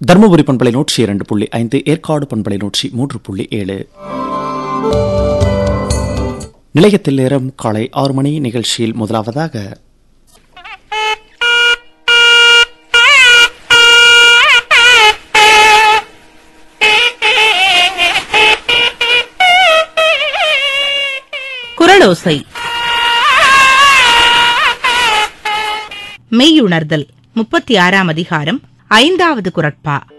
தருமபுரி பண்பலை நூற்றி இரண்டு புள்ளி ஐந்து ஏற்காடு பண்பலை நூற்றி மூன்று புள்ளி ஏழு நிலையத்தில் நேரம் காலை ஆறு மணி நிகழ்ச்சியில் முதலாவதாக குரலோசை மெய்யுணர்தல் முப்பத்தி ஆறாம் அதிகாரம் ஐந்தாவது குரட்பா